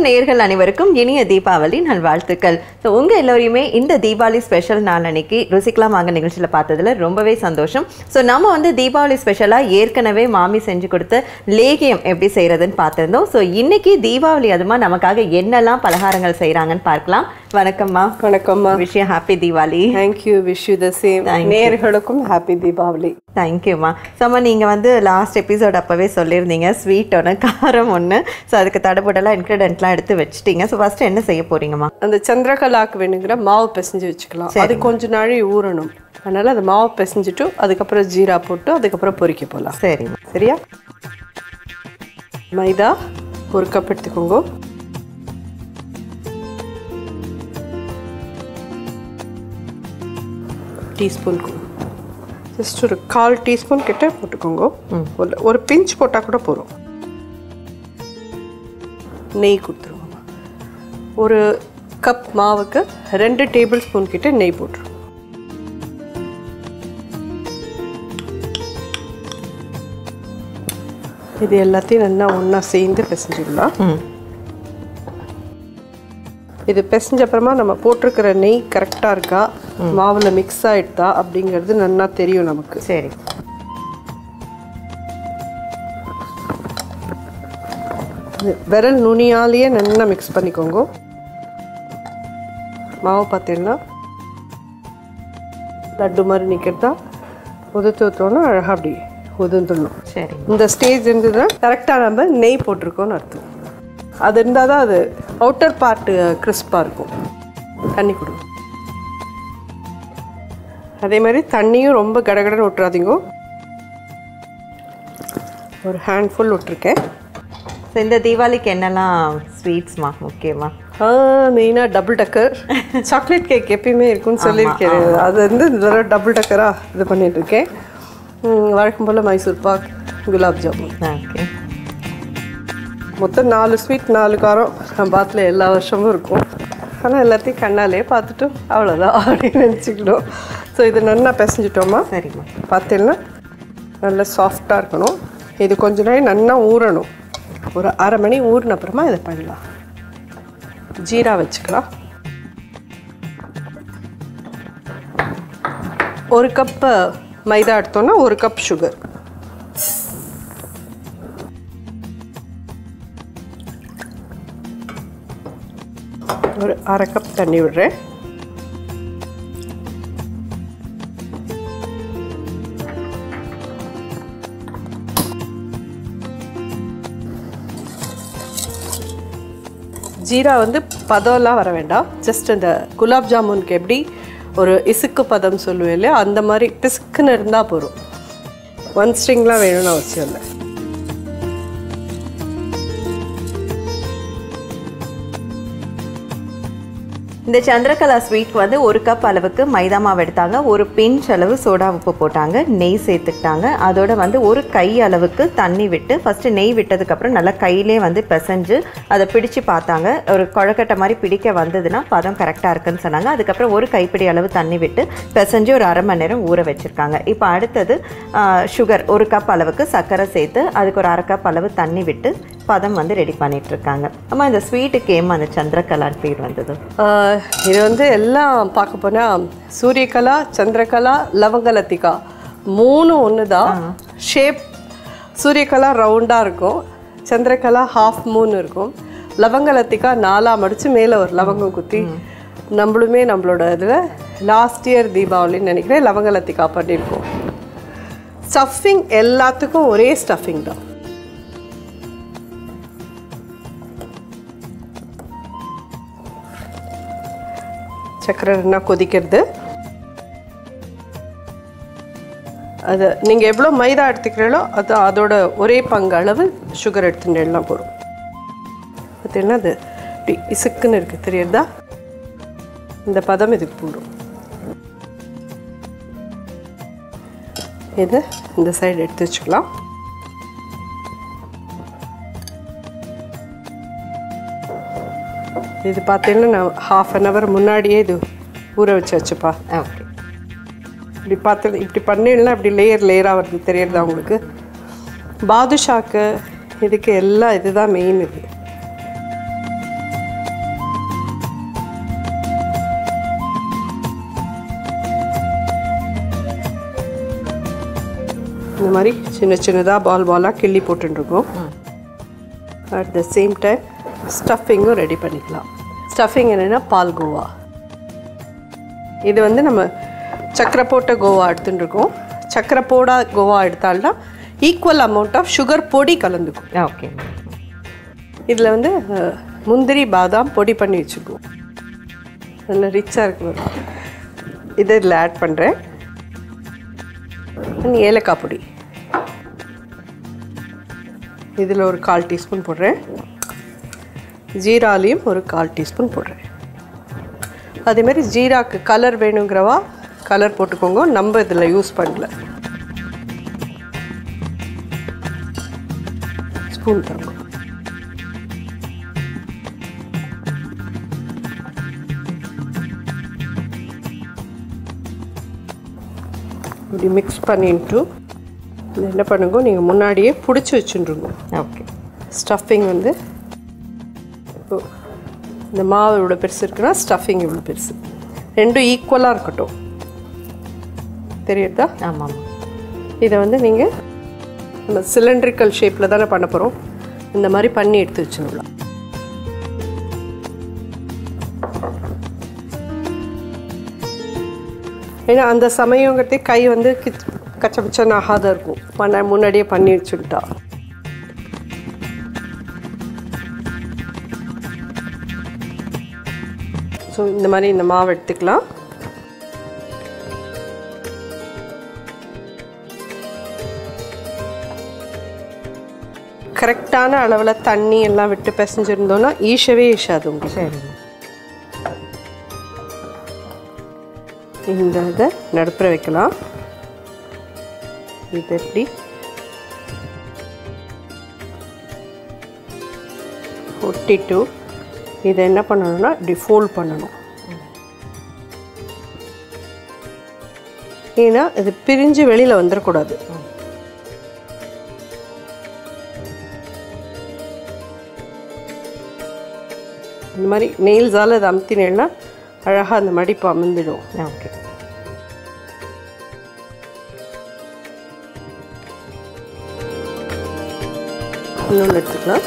நேயர்கள் அனைவருக்கும் இனிய தீபாவளி நல்வாழ்த்துக்கள் ஸோ உங்கள் எல்லோரையுமே இந்த தீபாவளி ஸ்பெஷல் நாள் அன்னைக்கு ருசிக்கலாம் வாங்க நிகழ்ச்சியில் பார்த்ததுல ரொம்பவே சந்தோஷம் ஸோ நம்ம வந்து தீபாவளி ஸ்பெஷலாக ஏற்கனவே மாமி செஞ்சு கொடுத்த லேகியம் எப்படி செய்கிறதுன்னு பார்த்துருந்தோம் ஸோ இன்னைக்கு தீபாவளி அதுமா நமக்காக என்னெல்லாம் பலகாரங்கள் செய்கிறாங்கன்னு பார்க்கலாம் வணக்கம்மா வணக்கம்மா விஷயம் happy Deepavali thank you wish you the same நேர்களுக்கும் ஹாப்பி தீபாவளி தேங்க்யூம்மா சம்மா நீங்கள் வந்து லாஸ்ட் எபிசோட் அப்போவே சொல்லியிருந்தீங்க ஸ்வீட் ஒன்று காரம் ஒன்று ஸோ அதுக்கு தடபுடலாம் இன்க்ரீடியன்ட்லாம் எடுத்து வச்சுட்டீங்க ஸோ ஃபஸ்ட்டு என்ன செய்ய போறீங்கம்மா அந்த சந்திரகலாக்கு வேணுங்கிற மாவு பிசைஞ்சு வச்சுக்கலாம் அது கொஞ்ச நாள் ஊறணும் அதனால அந்த மாவு பிசைஞ்சிட்டு அதுக்கப்புறம் ஜீரா போட்டு அதுக்கப்புறம் பொரிக்க போகலாம் சரிம்மா சரியா மைதா ஒரு கப் எடுத்துக்கோங்க டீஸ்பூன் ஜஸ்ட் ஒரு கால் டீஸ்பூன் கிட்ட போட்டுக்கோங்க ஒரு- ஒரு பிஞ்ச் போட்டால் கூட போதும் நெய் கொடுத்துருவோம் ஒரு கப் மாவுக்கு ரெண்டு டேபிள் ஸ்பூன் கிட்ட நெய் போட்டுருவோம் இது எல்லாத்தையும் நல்லா ஒன்றா சேர்ந்து பிசைஞ்சிடலாம் ம் இது பிசைஞ்ச அப்புறமா நம்ம போட்டிருக்கிற நெய் கரெக்டாக இருக்கா மாவில் மிக்ஸ் ஆகிடுதா அப்படிங்கிறது நல்லா தெரியும் நமக்கு சரி இது விரல் நுனியாலேயே நல்லா மிக்ஸ் பண்ணிக்கோங்க மாவு பார்த்தீங்கன்னா லட்டு மாதிரி நிற்கிறதா உதுத்து ஊற்றோன்னா அழகாக அப்படி உதுந்துடணும் சரி இந்த ஸ்டேஜ் இருந்ததுன்னா கரெக்டாக நம்ம நெய் போட்டிருக்கோம்னு அர்த்தம் அது இருந்தால் தான் அது அவுட்டர் பார்ட்டு கிறிஸ்பாக இருக்கும் தண்ணி கொடுங்க அதே மாதிரி தண்ணியும் ரொம்ப கடகடன்னு விட்டுறாதீங்க ஒரு ஹேண்ட்ஃபுல் விட்டுருக்கேன் ஸோ இந்த தீபாவளிக்கு என்னெல்லாம் ஸ்வீட்ஸ்மா முக்கியமா மெயினாக டபுள் டக்கர் சாக்லேட் கேக் எப்பயுமே இருக்கும்னு சொல்லியிருக்கேன் அது வந்து இந்த தடவை டபுள் டக்கராக இது பண்ணிட்டு இருக்கேன் ம், வழக்கம் போல் மைசூர் பாக் குலாப் ஜாமுன் ஓகே மொத்தம் நாலு ஸ்வீட் நாலு காரம் நம்ம பாத்தில் எல்லா வருஷமும் இருக்கும் ஆனால் எல்லாத்தையும் கண்ணாலே பார்த்துட்டு அவ்வளோதான் அப்படின்னு நினச்சிக்கணும் ஸோ இது நல்லா பிசைஞ்சிட்டோமா சரிம்மா பார்த்தீங்கன்னா நல்லா சாஃப்டாக இருக்கணும் இது கொஞ்ச நாள் நல்லா ஊறணும் ஒரு அரை மணி ஊறின அப்புறமா இதை பண்ணலாம் ஜீரா வச்சுக்கலாம் ஒரு கப்பு மைதா எடுத்தோன்னா ஒரு கப் சுகர் ஒரு அரை கப் தண்ணி விடுறேன் ஜீரா வந்து பதம்லாம் வர வேண்டாம் ஜஸ்ட் அந்த குலாப் ஜாமுனுக்கு எப்படி ஒரு இசுக்கு பதம் சொல்லுவேன் இல்லையா அந்த மாதிரி பிசுக்குன்னு இருந்தால் போதும் ஒன் ஸ்ட்ரிங்லாம் வேணும்னு அவசியம் இல்லை இந்த சந்திரகலா ஸ்வீட் வந்து ஒரு கப் அளவுக்கு மைதா மாவு எடுத்தாங்க ஒரு பிஞ்ச் அளவு சோடா உப்பு போட்டாங்க நெய் சேர்த்துக்கிட்டாங்க அதோட வந்து ஒரு கை அளவுக்கு தண்ணி விட்டு ஃபஸ்ட்டு நெய் விட்டதுக்கப்புறம் நல்லா கையிலே வந்து பிசைஞ்சு அதை பிடிச்சு பார்த்தாங்க ஒரு குழக்கட்டை மாதிரி பிடிக்க வந்ததுன்னா பதம் கரெக்டாக இருக்குன்னு சொன்னாங்க அதுக்கப்புறம் ஒரு கைப்பிடி அளவு தண்ணி விட்டு பிசைஞ்சு ஒரு அரை மணி நேரம் ஊற வச்சுருக்காங்க இப்போ அடுத்தது சுகர் ஒரு கப் அளவுக்கு சர்க்கரை சேர்த்து அதுக்கு ஒரு அரை கப் அளவு தண்ணி விட்டு பதம் வந்து ரெடி பண்ணிட்டு இருக்காங்க அம்மா இந்த ஸ்வீட்டுக்கு ஏமா அந்த சந்திரகலான்னு பேர் வந்தது ஆஹ் இது வந்து எல்லாம் பார்க்க போனால் சூரியகலா சந்திரகலா லவங்கலத்திகா மூணும் ஒன்று தான் ஷேப் சூரியகலா ரவுண்டாக இருக்கும் சந்திரகலா ஹாஃப் மூன் இருக்கும் லவங்கலத்திகா நாலாக மடித்து மேலே ஒரு லவங்கம் குத்தி நம்மளுமே நம்மளோட இதில் லாஸ்ட் இயர் தீபாவளின்னு நினைக்கிறேன் லவங்கலத்திகா பண்ணியிருக்கோம் ஸ்டஃபிங் எல்லாத்துக்கும் ஒரே ஸ்டஃபிங் தான் சக்கரை என்ன கொதிக்கிறது அது நீங்கள் எவ்வளோ மைதா எடுத்துக்கிறீங்களோ அது அதோட ஒரே பங்கு அளவு சுகர் எடுத்துட்டேலாம் போதும் பார்த்தீங்கன்னா அது இப்படி இசுக்குன்னு இருக்குது தெரியுறதா இந்த பதம் இதுக்கு போடும் இது இந்த சைடு எடுத்து வச்சுக்கலாம் இது பார்த்தீங்கன்னா நான் ஹாஃப் அன் ஹவர் முன்னாடியே இது ஊற வச்சு வச்சுப்பா ஓகே இப்படி பார்த்து இப்படி பண்ணிடலாம் இப்படி லேயர் லேயராக வருது தெரியறதா உங்களுக்கு பாதுஷாக்கு இதுக்கு எல்லாம் இதுதான் மெயின் இது இந்த மாதிரி சின்ன சின்னதாக பால் பாலாக கிள்ளி போட்டுருக்கோம் அட் த சேம் டைம் ஸ்டஃபிங்கும் ரெடி பண்ணிக்கலாம் ஸ்டஃபிங் என்னென்னா பால் கோவா இது வந்து நம்ம சக்கரை போட்ட கோவா எடுத்துட்டு இருக்கோம் சக்கரை போடா கோவா எடுத்தால்னா ஈக்குவல் அமௌண்ட் ஆஃப் சுகர் பொடி கலந்துக்கும் ஓகே இதில் வந்து அஹ், முந்திரி பாதாம் பொடி பண்ணி வச்சுக்குவோம் நல்ல ரிச்சாக இருக்கும் இதை இதில் ஆட் பண்ணுறேன் ஏலக்காய் பொடி இதில் ஒரு கால் டீஸ்பூன் போடுறேன் ஜீராலையும் ஒரு கால் டீஸ்பூன் போடுறேன் அதேமாரி ஜீராக்கு கலர் வேணுங்கிறவா கலர் போட்டுக்கோங்க நம்ம இதில் யூஸ் பண்ணல ஸ்பூன் தாங்க இப்படி மிக்ஸ் பண்ணிட்டு இது என்ன பண்ணுங்க நீங்கள் முன்னாடியே பிடிச்சி வச்சுருங்க ஓகே ஸ்டஃபிங் வந்து இப்போ இந்த மாவு இவ்வளோ பெருசு இருக்குன்னா ஸ்டஃபிங் இவ்வளோ பெருசு ரெண்டும் ஈக்குவலாக இருக்கட்டும் தெரியுதா ஆமாம் இதை வந்து நீங்கள் நம்ம சிலிண்ட்ரிக்கல் ஷேப்பில் தானே பண்ண போகிறோம் இந்த மாதிரி பண்ணி எடுத்து வச்சுக்கலாம் ஏன்னா அந்த சமயங்கிறதே கை வந்து கிச் கச்சபச்சன் ஆகாத இருக்கும் பண்ண முன்னாடியே பண்ணி வச்சுக்கிட்டா ஸோ இந்த மாதிரி இந்த மாவு எடுத்துக்கலாம் கரெக்டான அளவில் தண்ணி எல்லாம் விட்டு பிசைஞ்சிருந்தோன்னா ஈஷவே ஈஷாது உங்களுக்கு சரிம்மா இந்த இதை நடுப்புற வைக்கலாம் இது எப்படி ஒட்டிட்டு இதை என்ன பண்ணணும்னா இப்படி ஃபோல்ட் பண்ணணும் ஏன்னா இது பிரிஞ்சு வெளியில் வந்துடக்கூடாது இந்த மாதிரி நெயில்ஸால் அதை அமுத்தினேன்னா அழகாக அந்த மடிப்பு அமர்ந்துடும் ஓகே இன்னொன்று எடுத்துக்கலாம்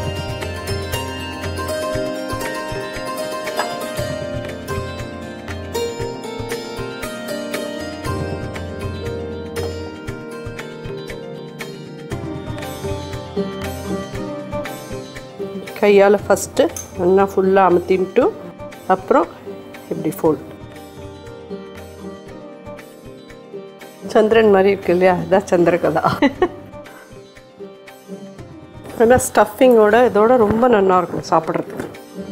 கையால் ஃபஸ்ட்டு நல்லா ஃபுல்லாக அமுத்தின்ட்டு அப்புறம் இப்படி ஃபோல்ட் சந்திரன் மாதிரி இருக்கு இல்லையா அதுதான் சந்திரகலா ஆனால் ஸ்டஃபிங்கோட இதோட ரொம்ப நல்லா இருக்கும் சாப்பிட்றதுக்கு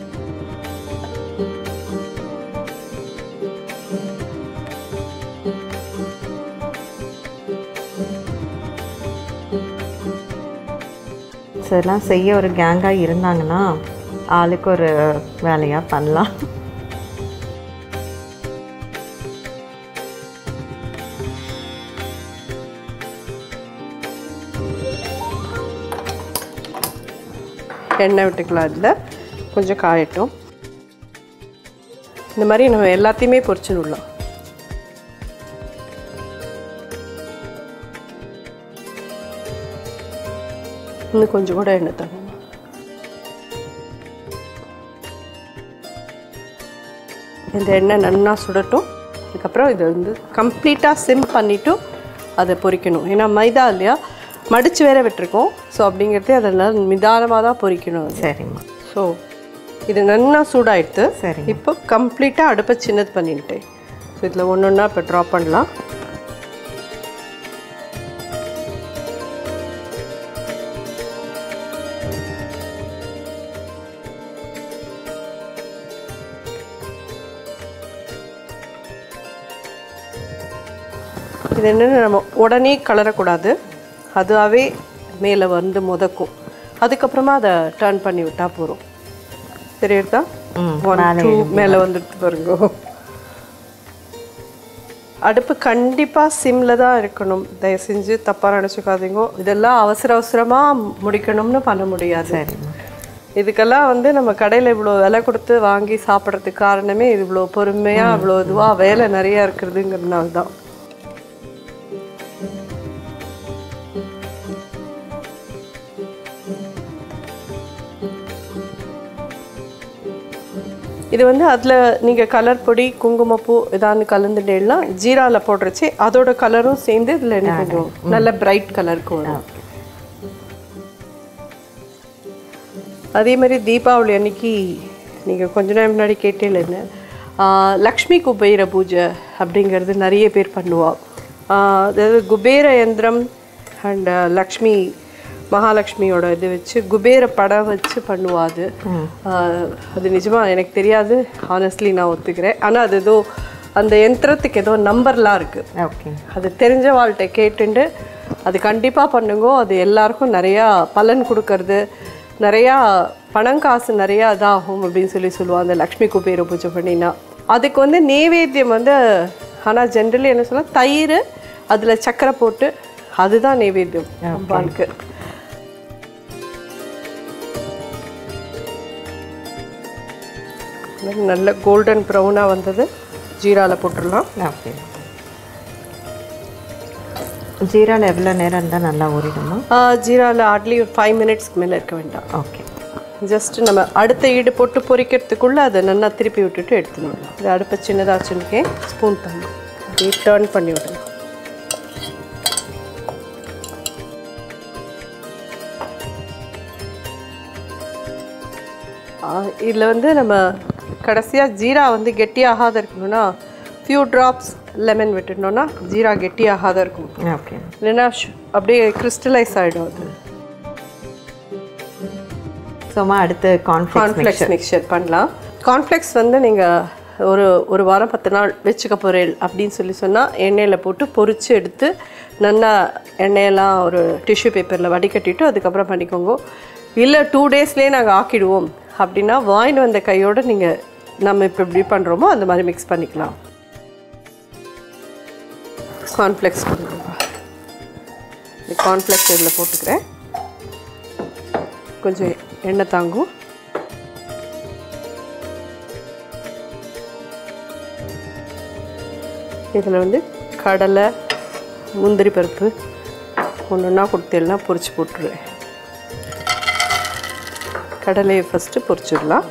இதெல்லாம் செய்ய ஒரு கேங்காக இருந்தாங்கன்னா ஆளுக்கு ஒரு வேலையாக பண்ணலாம் எண்ணெய் விட்டுக்கலாம் அதில் கொஞ்சம் காயட்டும் இந்த மாதிரி நம்ம எல்லாத்தையுமே பொரிச்சு விடலாம் இன்னும் கொஞ்சம் கூட எண்ணெய் தரணும் இந்த எண்ணெய் நல்லா சுடட்டும் அதுக்கப்புறம் இதை வந்து கம்ப்ளீட்டாக சிம் பண்ணிவிட்டு அதை பொரிக்கணும் ஏன்னா மைதா இல்லையா மடித்து வேற விட்டுருக்கோம் ஸோ அப்படிங்கிறதே அதெல்லாம் நிதானமாக தான் பொரிக்கணும் அது சரிம்மா ஸோ இது நல்லா சூடாயிடுத்து சரி இப்போ கம்ப்ளீட்டாக அடுப்பை சின்னது பண்ணிட்டேன் ஸோ இதில் ஒன்று ஒன்றா இப்போ ட்ராப் பண்ணலாம் இது என்னென்னு நம்ம உடனே கலரக்கூடாது அதுவாகவே மேலே வந்து முதக்கும் அதுக்கப்புறமா அதை டர்ன் பண்ணி விட்டால் போதும் தெரியுதா ம், ஒன் டூ மேலே வந்துடுத்து பாருங்க அடுப்பு கண்டிப்பாக சிம்மில் தான் இருக்கணும் தயவு செஞ்சு தப்பாக நினச்சிக்காதீங்க இதெல்லாம் அவசர அவசரமாக முடிக்கணும்னு பண்ண முடியாது சரிம்மா இதுக்கெல்லாம் வந்து நம்ம கடையில் இவ்வளோ விலை கொடுத்து வாங்கி சாப்பிட்றதுக்கு காரணமே இது இவ்வளோ பொறுமையாக இவ்வளோ இதுவாக வேலை நிறையா இருக்கிறதுங்கிறதுனால தான் இது வந்து அதில் நீங்கள் கலர் பொடி குங்குமப்பூ ஏதாவது கலந்துட்டேன்னா ஜீராவில் போடுறச்சு அதோட கலரும் சேர்ந்து இதில் எனக்கு கொஞ்சம் நல்ல பிரைட் கலருக்கு வரும் அதே மாதிரி தீபாவளி அன்னைக்கு நீங்கள் கொஞ்ச நேரம் முன்னாடி கேட்டேல என்ன ஆஹ், லக்ஷ்மி குபேர பூஜை அப்படிங்கிறது நிறைய பேர் பண்ணுவா ஆஹ், அதாவது குபேர யந்திரம் அண்ட் லக்ஷ்மி மகாலட்சுமியோட இது வச்சு குபேர படம் வச்சு பண்ணுவா அது ஆஹ், அது நிஜமாக எனக்கு தெரியாது ஆனஸ்ட்லி நான் ஒத்துக்கிறேன் ஆனால் அது ஏதோ அந்த யந்திரத்துக்கு ஏதோ நம்பர்லாம் இருக்குது ஓகே அது தெரிஞ்ச வாழ்கிட்ட கேட்டுண்டு அது கண்டிப்பாக பண்ணுங்க அது எல்லாருக்கும் நிறையா பலன் கொடுக்கறது நிறையா பணம் காசு நிறையா இதாகும் அப்படின்னு சொல்லி சொல்லுவாங்க அந்த லக்ஷ்மி குபேர பூஜை பண்ணினா அதுக்கு வந்து நெய்வேத்தியம் வந்து ஆனால் ஜென்ரலி என்ன சொல்ல தயிர் அதில் சக்கரை போட்டு அதுதான் நெய்வேத்தியம் அம்பாளுக்கு நல்ல கோல்டன் ப்ரௌனாக வந்தது ஜீராவில் போட்டுடலாம் ஓகே ஜீராவில் எவ்வளோ நேரம் இருந்தால் நல்லா ஊறிடுமா ஜீராவில் ஹார்ட்லி ஒரு ஃபைவ் மினிட்ஸ்க்கு மேலே இருக்க வேண்டாம் ஓகே ஜஸ்ட் நம்ம அடுத்த ஈடு போட்டு பொரிக்கிறதுக்குள்ளே அதை நல்லா திருப்பி விட்டுட்டு எடுத்துடணும் இது அடுப்பை சின்னதாக வச்சுருக்கேன் ஸ்பூன் தண்ணி அப்படியே டர்ன் பண்ணி விடணும் இதில் வந்து நம்ம கடைசியாக ஜீரா வந்து கெட்டியாகாத இருக்கணும்னா ஃபியூ ட்ராப்ஸ் லெமன் விட்டுட்டோம்னா ஜீரா கெட்டியாகாத இருக்கும் ஓகே இல்லைன்னா ஷ்- அப்படியே கிறிஸ்டலைஸ் ஆகிடும் அது ஸோமா அடுத்து கான்ஃப்ளிக்ஸ் கார்ன்ஃப்ளெக்ஸ் மிக்சர் பண்ணலாம் கார்ன்ஃப்ளெக்ஸ் வந்து நீங்கள் ஒரு ஒரு வாரம் பத்து நாள் வச்சுக்க போகிறேன் அப்படின்னு சொல்லி சொன்னால் எண்ணெயில் போட்டு பொரிச்சு எடுத்து நல்லா எண்ணெயெல்லாம் ஒரு டிஷ்யூ பேப்பரில் வடிகட்டிட்டு அதுக்கப்புறம் பண்ணிக்கோங்க இல்லை டூ டேஸ்லேயே நாங்கள் ஆக்கிடுவோம் அப்படின்னா வாங்கிட்டு வந்த கையோடு நீங்கள் நம்ம இப்போ எப்படி பண்ணுறோமோ அந்த மாதிரி மிக்ஸ் பண்ணிக்கலாம் கார்ன்ஃப்ளெக்ஸ் பண்ணுறோம் இந்த கார்ன்ஃப்ளெக்ஸ் இதில் போட்டுக்கிறேன் கொஞ்சம் எண்ணெய் தாங்கும் இதில் வந்து கடலை முந்திரி பருப்பு ஒன்று ஒன்றா கொடுத்தேன்னா பொரிச்சு போட்டுருவேன் கடலையை ஃபஸ்ட்டு பொரிச்சிடலாம்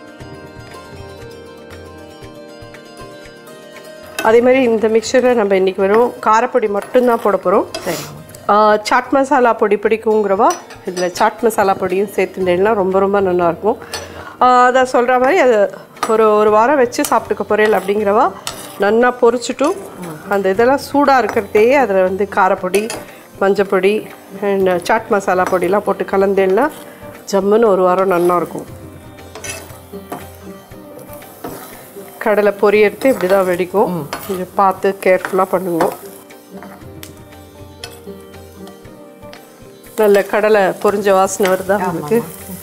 அதே மாதிரி இந்த மிக்சரை நம்ம இன்றைக்கி வெறும் காரப்பொடி மட்டும்தான் போட போகிறோம் சரி சாட் மசாலா பொடி பிடிக்குங்கிறவா இதில் சாட் மசாலா பொடியும் சேர்த்துட்டேன்னா ரொம்ப ரொம்ப நல்லாயிருக்கும் அதை சொல்கிற மாதிரி அது ஒரு ஒரு வாரம் வச்சு சாப்பிட்டுக்க போகிறேன் அப்படிங்கிறவா நல்லா பொரிச்சிட்டும் அந்த இதெல்லாம் சூடாக இருக்கிறதையே அதில் வந்து காரப்பொடி மஞ்சப்பொடி அண்ட் சாட் மசாலா பொடிலாம் போட்டு கலந்தேன்னா ஜம்முன்னு ஒரு வாரம் நல்லா இருக்கும் கடலை பொரியறது இப்படி தான் வெடிக்கும் கொஞ்சம் பார்த்து கேர்ஃபுல்லாக பண்ணுங்க நல்ல கடலை பொரிஞ்ச வாசனை வருதா உங்களுக்கு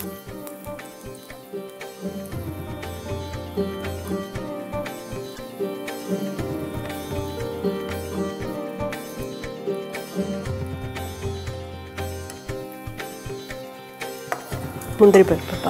முந்திரி பருப்புப்பா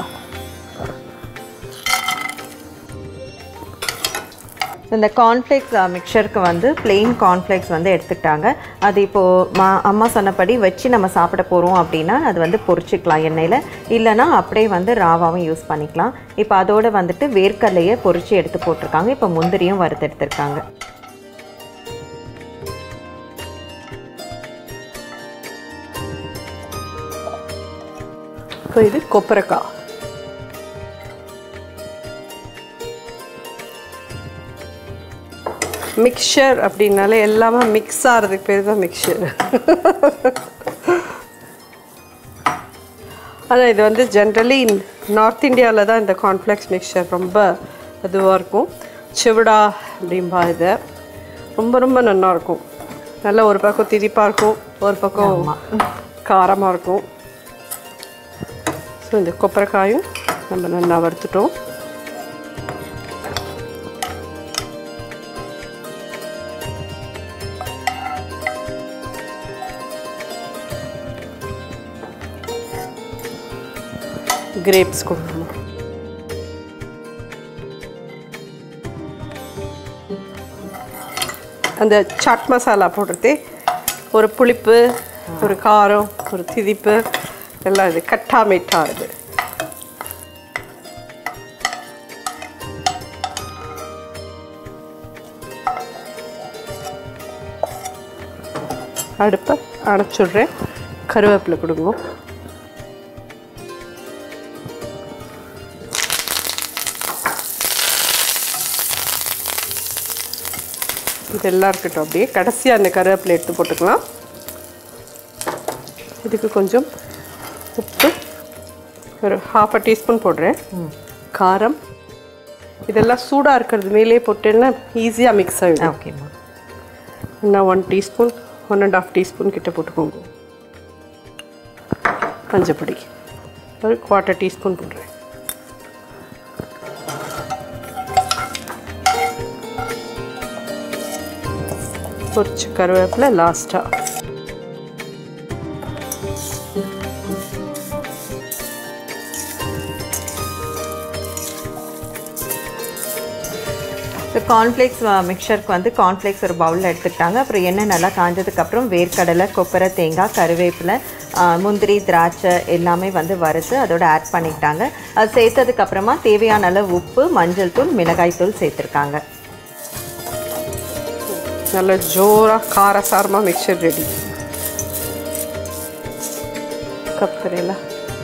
இந்த கார்ன்ஃப்ளேக்ஸ் மிக்சருக்கு வந்து plain கார்ன்ஃப்ளேக்ஸ் வந்து எடுத்துக்கிட்டாங்க அது இப்போது மா அம்மா சொன்னபடி வச்சு நம்ம சாப்பிட போகிறோம் அப்படின்னா அது வந்து பொரிச்சிக்கலாம் எண்ணெயில் இல்லைன்னா அப்படியே வந்து ராவாவும் யூஸ் பண்ணிக்கலாம் இப்போ அதோட வந்துட்டு வேர்க்கடலையை பொரிச்சு எடுத்து போட்டிருக்காங்க இப்போ முந்திரியும் வறுத்து எடுத்திருக்காங்க இப்போ இது கொப்பரைக்காய் மிக்சர் அப்படின்னாலே எல்லாமே மிக்ஸ் ஆகிறதுக்கு பேர் தான் மிக்சர் ஆனால் இது வந்து ஜென்ரலி நார்த் இந்தியாவில் தான் இந்த கார்ன்ஃப்ளெக்ஸ் மிக்சர் ரொம்ப இதுவாக இருக்கும் சிவடா அப்படிம்பா இதை ரொம்ப ரொம்ப நல்லா இருக்கும் நல்ல ஒரு பக்கம் திதிப்பாக இருக்கும் ஒரு பக்கம் காரமாக இருக்கும் ஸோ இந்த கொப்பரைக்காயும் நம்ம நல்லா வறுத்துட்டோம் கிரேப்ஸ் கொடுக்கணும் அந்த சாட் மசாலா போடுறது ஒரு புளிப்பு ஒரு காரம் ஒரு திதிப்பு எல்லாம் இது கட்டா மீட்டா இது அடுப்பை அணைச்சுடுறேன் கருவேப்பிலை கொடுங்க இதெல்லாம் இருக்கட்டும் அப்படியே கடைசியாக அந்த கருவேப்பிலை எடுத்து போட்டுக்கலாம் இதுக்கு கொஞ்சம் உப்பு ஒரு ஹாஃப் அ டீஸ்பூன் போடுறேன் காரம் இதெல்லாம் சூடாக இருக்கிறது மேலே போட்டேன்னா ஈஸியாக மிக்ஸ் ஆகிடும் ஓகேம்மா இன்னும் one teaspoon one and half teaspoon கிட்ட போட்டுக்கோங்க மஞ்சப்பொடி ஒரு குவார்ட்டர் டீஸ்பூன் போடுறேன் பொரிச்ச கருவேப்பிலை லாஸ்ட்டாக ஸோ கார்ன்ஃப்ளேக்ஸ் மிக்சருக்கு வந்து கார்ன்ஃப்ளேக்ஸ் ஒரு பவுலில் எடுத்துக்கிட்டாங்க அப்புறம் எண்ணெய் நல்லா காஞ்சதுக்கப்புறம் வேர்க்கடலை கொப்பரை தேங்காய் கருவேப்பிலை ஆ, முந்திரி திராட்சை எல்லாமே வந்து வறுத்து அதோட ஆட் பண்ணிக்கிட்டாங்க அது சேர்த்ததுக்கப்புறமா தேவையான அளவு உப்பு மஞ்சள் தூள் மிளகாய் தூள் சேர்த்துருக்காங்க நல்ல ஜோராக காரசாரமாக மிக்சர் ரெடி கப்பரையில்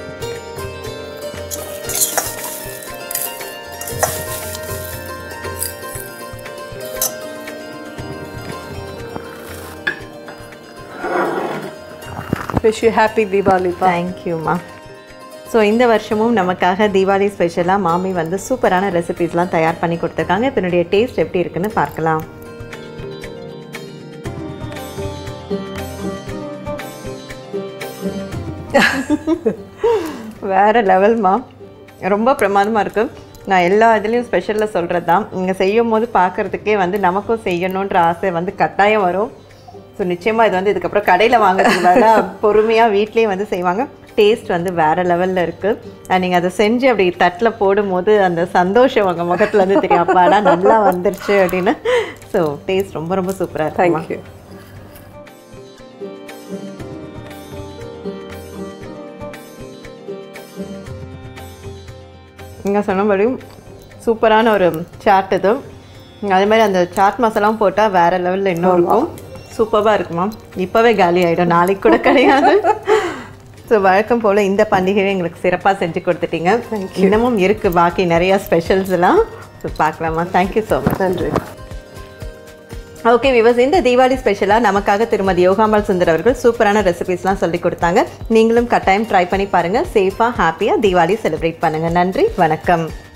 விஷ் யூ ஹாப்பி தீபாவளி பா தேங்க்யூம்மா ஸோ இந்த வருஷமும் நமக்காக தீபாவளி ஸ்பெஷலாக மாமி வந்து சூப்பரான ரெசிபீஸ்லாம் தயார் பண்ணி கொடுத்துருக்காங்க இப்போ என்னுடைய டேஸ்ட் எப்படி இருக்குன்னு பார்க்கலாம் வேற லெவல்மா ரொம்ப பிரமாதமாக இருக்கு நான் எல்லா இதுலேயும் ஸ்பெஷலில் சொல்கிறது தான் இங்கே செய்யும் போது பார்க்குறதுக்கே வந்து நமக்கும் செய்யணுன்ற ஆசை வந்து கட்டாயம் வரும் ஸோ நிச்சயமாக இது வந்து இதுக்கப்புறம் கடையில் வாங்குறதுனால பொறுமையாக வீட்லேயே வந்து செய்வாங்க டேஸ்ட் வந்து வேறு லெவலில் இருக்குது நீங்கள் அதை செஞ்சு அப்படி தட்டில் போடும்போது அந்த சந்தோஷம் உங்கள் முகத்துல இருந்து தெரியும் அப்பாடா நல்லா வந்துருச்சு அப்படின்னு ஸோ டேஸ்ட் ரொம்ப ரொம்ப சூப்பராக இருக்கு தேங்க்யூ நீங்கள் சொன்னபடி சூப்பரான ஒரு சாட் இது அதே மாதிரி அந்த சாட் மசாலாவும் போட்டால் வேறு லெவலில் இன்னும் இருக்கும் சூப்பராக இருக்குமா இப்போவே காலி ஆகிடும் நாளைக்கு கூட கிடையாது ஸோ வழக்கம் போல் இந்த பண்டிகையை எங்களுக்கு சிறப்பாக செஞ்சு கொடுத்துட்டீங்க இன்னமும் இருக்குது பாக்கி நிறையா ஸ்பெஷல்ஸ் எல்லாம் ஸோ பார்க்கலாமா தேங்க்யூ ஸோ மச் நன்றி ஓகே விவஸ் இந்த தீபாவளி ஸ்பெஷலாக நமக்காக திருமதி யோகாம்பாள் சுந்தர் அவர்கள் சூப்பரான ரெசிபிஸ்லாம் சொல்லி கொடுத்தாங்க நீங்களும் கட்டாயம் ட்ரை பண்ணி பாருங்கள் சேஃபாக ஹாப்பியாக தீபாவளி செலிப்ரேட் பண்ணுங்கள் நன்றி வணக்கம்